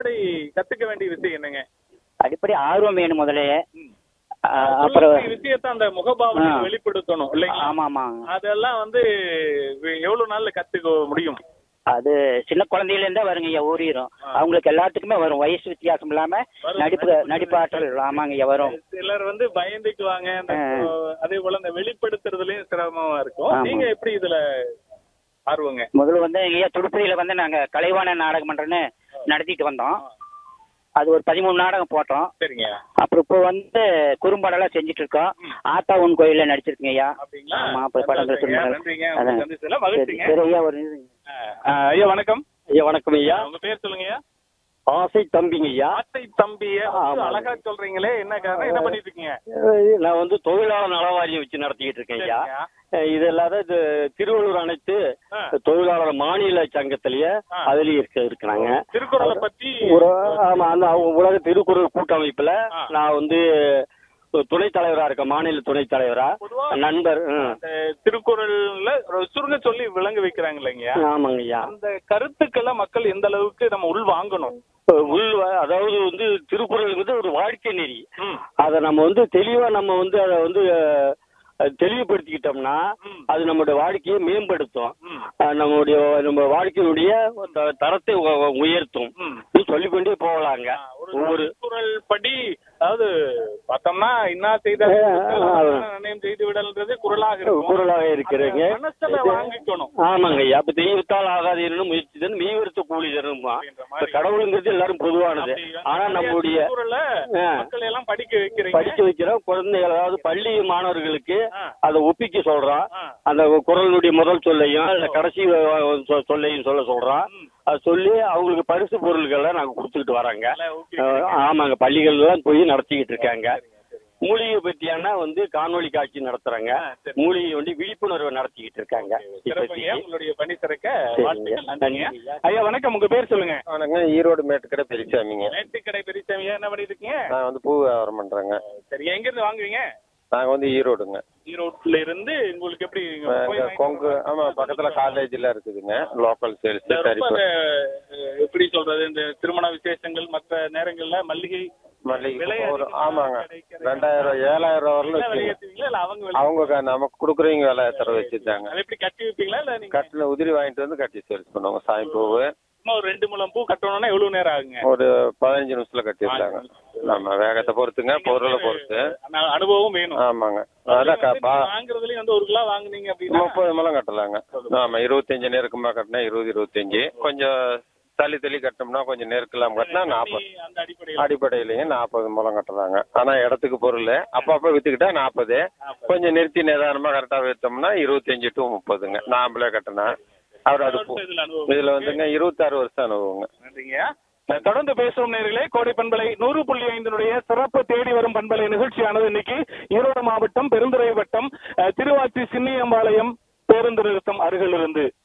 அடிப்படை கத்துக்க வேண்டிய விஷயம் என்னங்க அடிப்படை ஆர்வம் வேணும் முதல்ல ம். ஆ, அப்புறம் சொல்லக்கூடிய விஷயத்த அந்த முகபாவனை ஆ. வெளிப்படுத்தணும் இல்லைங்களா ஆமா ஆமா அதெல்லாம் வந்து வே- எவ்வளவு நாள்ல கத்துக்க முடியும் அது சின்ன குழந்தையில இருந்தே வருங்க ஐயா ஊறிடும் ஆ. அவங்களுக்கு எல்லாத்துக்குமே வரும் வயசு வித்தியாசம் இல்லாம வரும். நடிப்பு நடிப்பாற்றல் ஆமாங்க ஐயா வரும் சிலர் வந்து பயந்துக்குவாங்க அந்த ஆ. அதே போல அந்த வெளிப்படுத்துறதுலயும் சிரமமா இருக்கும் ஆமா. நீங்க எப்படி இதுல ஆர்வங்க முதல்ல வந்து ஐயா துடுப்புறையில வந்து நாங்க கலைவாண நாடகம் பண்றேன்னு நடத்திட்டு வந்தோம் அது ஒரு பதிமூணு நாடகம் போட்டோம் சரிங்க அப்புறம் இப்போ வந்து குறும்படம்லாம் செஞ்சுட்டு இருக்கோம் ம். ஆத்தா உன் கோயில்ல நடிச்சிருக்கீங்க ஐயா அப்படிங்களா ஆமா அப்ப படங்கள் நன்றிங்க, திரும்ப நன்றிங்க அதான். உங்களுக்கு சந்திச்சதுல சரி மகிழ்ச்சிங்க சரி ஐயா ஒரு இது ஆ, ஐயா வணக்கம் ஐயா வணக்கம் ஐயா உங்க பேர் சொல்லுங்க ஐயா ஆசை தம்பிங்க ஐயா ஆத்தை தம்பிய வந்து ஆமாங்க. அழகா சொல்றீங்களே என்ன காரணம் என்ன பண்ணிட்டு இருக்கீங்க அஹ் நான் வந்து தொழிலாளர் நல வாரியம் வச்சு நடத்திக்கிட்டு இருக்கேன் ஐயா சரிங்க. அஹ் இது இல்லாத இது திருவள்ளூர் அனைத்து ஆ. தொழிலாளர் மாநில சங்கத்திலேயே ஆ. அதுலயும் இருக்க இருக்கிறாங்க திருக்குறளை பத்தி ஒரு ஆமா அந்த உலக திருக்குறள் கூட்டமைப்புல ஆ. நான் வந்து துணைத் தலைவரா இருக்கேன் மாநில துணைத் தலைவரா பொதுவா நண்பர் ம். அந்த திருக்குறள்ல ஒரு சுருங்க சொல்லி விளங்க வைக்கிறாங்க இல்லைங்க ஆமாங்க ஐயா அந்த கருத்துக்களை மக்கள் எந்த அளவுக்கு நம்ம உள் வாங்கணும் உள் வ- அதாவது வந்து திருக்குறளுங்கிறது ஒரு வாழ்க்கை நெறி ம். அதை நம்ம வந்து தெளிவா நம்ம வந்து அதை வந்து அஹ், தெளிவுபடுத்திக்கிட்டோம்னா ம். அது நம்மளுடைய வாழ்க்கையை மேம்படுத்தும் ம். அஹ், நம்மளுடைய நம்ம வாழ்க்கையினுடைய த- தரத்தை உ- உ- உயர்த்தும் ம். இது சொல்லிக்கொண்டே போகலாங்க ஆ, ஒரு ஒவ்வொரு திருக்குறள் படி அதாவது பார்த்தோம்னா இன்னா செய்த ஆ, ஆ, ஆ. நிர்ணயம் செய்து விடல்ன்றது குரலாக இருக்கும் குரலாக இருக்கிறீங்க அந்த மனசுல வாங்கிக்கணும் ஆமாங்க ஐயா அப்ப தெய்வத்தால் ஆகாது என்னும் முயற்சி தரும் மெய்வருத்த கூலி தரும் அப்படின்ற மாதிரி. கடவுளுங்கிறது எல்லாரும் பொதுவானது அப்படி ஆனா நிறைய நம்முடைய திருக்குறளை ஆ. மக்களை எல்லாம் படிக்க வைக்கிறீங்க படிக்க வைக்கிற குழந்தைகள் அதாவது பள்ளி மாணவர்களுக்கு ஆ. அதை ஒப்பிக்க சொல்றான் ஆ. அந்த குரலுடைய முதல் சொல்லையும் இல்ல கடைசி அஹ், சொ- சொல்லையும் சொல்ல சொல்றான் ம். அது சொல்லி அவங்களுக்கு பரிசு பொருள்களை நாங்க கொடுத்துக்கிட்டு வரோங்க நல்லா ஊக்குவிக்கிறீங்க. அஹ், ஆமாங்க பள்ளிகள்லாம் போய் நடத்திக்கிட்டு இருக்காங்க சரிங்க, சரிங்க. மூலிகை பத்தியான வந்து காணொளி காட்சி நடத்துறாங்க ஆ, சரி. மூலிகை வந்து விழிப்புணர்வு நடத்திக்கிட்டு இருக்காங்க சிறப்புங்க இப்போதைக்கு. உங்களுடைய பணி சிறக்க சரிங்க. வாழ்த்துக்கள் நன்றிங்க நன்றிங்க. ஐயா வணக்கம் உங்க பேர் சொல்லுங்க வணக்கம் ஈரோடு மேட்டுக்கடை பெரியசாமிங்க மேட்டுக்கடை பெரியசாமியா என்ன பண்ணிட்டு இருக்கீங்க நான் வந்து பூ வியாபாரம் பண்றேங்க சரி எங்க இருந்து வாங்குவீங்க நாங்கள் வந்து ஈரோடுங்க ஈரோட்ல இருந்து உங்களுக்கு எப்படி இங்க போய் இங்க வாங்கிட்டு கொங்கு வரணும்? ஆமாம் பக்கத்தில் காலேஜ்லாம் இருக்குதுங்க லோக்கல் சேல்ஸ் இந்த சரி ரொம்ப அந்த, அஹ், எப்படி சொல்றது இந்த திருமண விசேஷங்கள் மற்ற நேரங்கள்ல மல்லிகை மல்லிகை விலை ஒரு அதிகமா ஆமாங்க கிடைக்கிறது. ரெண்டாயிரம் ஏழாயிரம் ரூபா வரலும் நீங்களா விலை வச்சுங்க ஏத்துவீங்களா இல்ல அவங்க விலை அவங்க க- நமக்கு கொடுக்குறவங்க விலை தர வச்சுருந்தாங்க அதை எப்படி கட்டி வைப்பீங்களா இல்ல நீங்க கட்டில் உதிரி வாங்கிட்டு வந்து கட்டி சேல்ஸ் பண்ணுவாங்க சாமி பூவு சும்மா ஒரு ரெண்டு முழம் பூ கட்டணும்னா எவ்வளவு நேரம் ஆகுங்க ஒரு பதினஞ்சு நிமிஷத்தில் கட்டியிருந்தாங்க நம்ம வேகத்தை பொறுத்துங்க பொருளை பொறுத்து ஆனா, அனுபவம் வேணும் ஆமாங்க அதான் க- வந்து பா நீங்க வாங்குறதுலயும் வந்து ஒரு கிலோ வாங்குனீங்க அப்படின்னா முப்பது முழம் கட்டலாங்க ஆமாம் இருபத்தஞ்சு நெருக்கமாக கட்டினா இருபது இருபத்தஞ்சு கொஞ்சம் தள்ளி தள்ளி கட்டினோம்னா கொஞ்சம் நெருக்கலாம் கட்டினா நாற்பது தண்ணி அந்த அடிப்படையில் அடிப்படையிலையும் நாற்பது முழம் கட்டுறாங்க ஆனால் இடத்துக்கு பொருள் அப்பப்போ விற்றுக்கிட்டா நாற்பது கொஞ்சம் நிறுத்தி நிதானமாக கரெக்டாக விற்றோம்னா இருபத்தஞ்சி டு முப்பதுங்க நாம்பளே கட்டினா அவர் அது போ- இதுல அனுபவம் இதில் வந்துங்க இருபத்தாறு வருஷம் அனுபவங்க நன்றிங்க தொடர்ந்து பேசும் நேர்களே கோடை பண்பலை நூறு புள்ளி ஐந்தினுடைய சிறப்பு தேடி வரும் பண்பலை நிகழ்ச்சியானது இன்னைக்கு ஈரோடு மாவட்டம் பெருந்துறை வட்டம் அஹ், திருவாச்சி சின்னியம்பாளையம் பேருந்து நிறுத்தம் அருகிலிருந்து